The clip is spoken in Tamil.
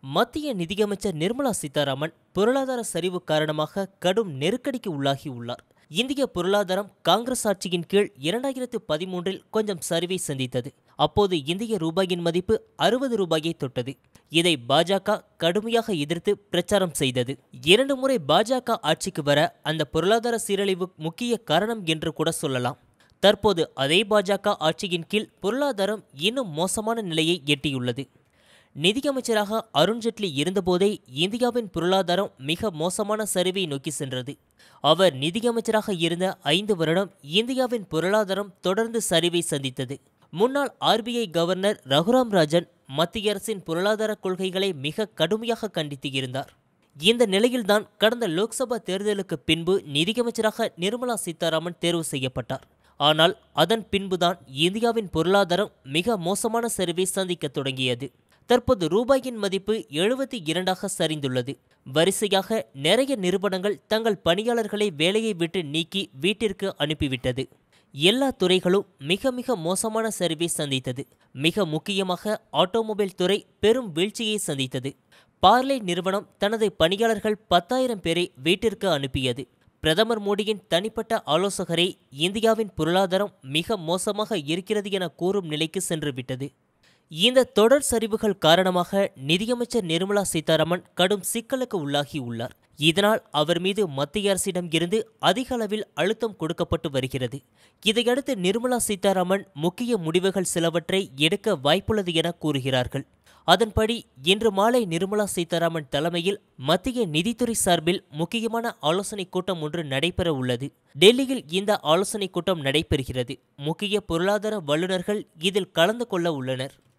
மத்திய நிதியமைச்சர் நிர்மலா சீதாராமன் பொருளாதார சரிவு காரணமாக கடும் நெருக்கடிக்கு உள்ளாகியுள்ளார் இந்திய பொருளாதாரம் காங்கிரஸ் ஆட்சியின் கீழ் இரண்டாயிரத்து பதிமூன்றில் கொஞ்சம் சரிவை சந்தித்தது அப்போது இந்திய ரூபாயின் மதிப்பு அறுபது ரூபாயை தொட்டது இதை பாஜக கடுமையாக எதிர்த்து பிரச்சாரம் செய்தது இரண்டு முறை பாஜக ஆட்சிக்கு வர அந்த பொருளாதார சீரழிவு முக்கிய காரணம் என்று கூட சொல்லலாம் தற்போது அதே பாஜக ஆட்சியின் கீழ் பொருளாதாரம் இன்னும் மோசமான நிலையை எட்டியுள்ளது நிதியமைச்சராக அருண்ஜேட்லி இருந்தபோதே இந்தியாவின் பொருளாதாரம் மிக மோசமான சரிவை நோக்கி சென்றது அவர் நிதியமைச்சராக இருந்த ஐந்து வருடம் இந்தியாவின் பொருளாதாரம் தொடர்ந்து சரிவை சந்தித்தது முன்னாள் ஆர்பிஐ கவர்னர் ரகுராம் ராஜன் மத்திய அரசின் பொருளாதார கொள்கைகளை மிக கடுமையாக கண்டித்து இருந்தார் இந்த நிலையில்தான் கடந்த லோக்சபா தேர்தலுக்கு பின்பு நிதியமைச்சராக நிர்மலா சீதாராமன் தேர்வு செய்யப்பட்டார் ஆனால் அதன் பின்புதான் இந்தியாவின் பொருளாதாரம் மிக மோசமான சரிவை சந்திக்க தொடங்கியது தற்போது ரூபாயின் மதிப்பு எழுபத்தி இரண்டாக சரிந்துள்ளது வரிசையாக நிறைய நிறுவனங்கள் தங்கள் பணியாளர்களை வேலையை விட்டு நீக்கி வீட்டிற்கு அனுப்பிவிட்டது எல்லா துறைகளும் மிக மிக மோசமான சரிவை சந்தித்தது மிக முக்கியமாக ஆட்டோமொபைல் துறை பெரும் வீழ்ச்சியை சந்தித்தது பார்லே நிறுவனம் தனது பணியாளர்கள் பத்தாயிரம் பேரை வீட்டிற்கு அனுப்பியது பிரதமர் மோடியின் தனிப்பட்ட ஆலோசகரை இந்தியாவின் பொருளாதாரம் மிக மோசமாக இருக்கிறது என கூறும் நிலைக்கு சென்று விட்டது இந்த தொடர் சரிவுகள் காரணமாக நிதியமைச்சர் நிர்மலா சீதாராமன் கடும் சிக்கலுக்கு உள்ளாகி உள்ளார் இதனால் அவர் மீது மத்திய அரசிடம் இருந்து அதிக அளவில் அழுத்தம் கொடுக்கப்பட்டு வருகிறது இதையடுத்து நிர்மலா சீதாராமன் முக்கிய முடிவுகள் சிலவற்றை எடுக்க வாய்ப்புள்ளது என கூறுகிறார்கள் அதன்படி இன்று மாலை நிர்மலா சீதாராமன் தலைமையில் மத்திய நிதித்துறை சார்பில் முக்கியமான ஆலோசனைக் கூட்டம் ஒன்று நடைபெற உள்ளது டெல்லியில் இந்த ஆலோசனைக் கூட்டம் நடைபெறுகிறது முக்கிய பொருளாதார வல்லுநர்கள் இதில் கலந்து கொள்ள உள்ளனர்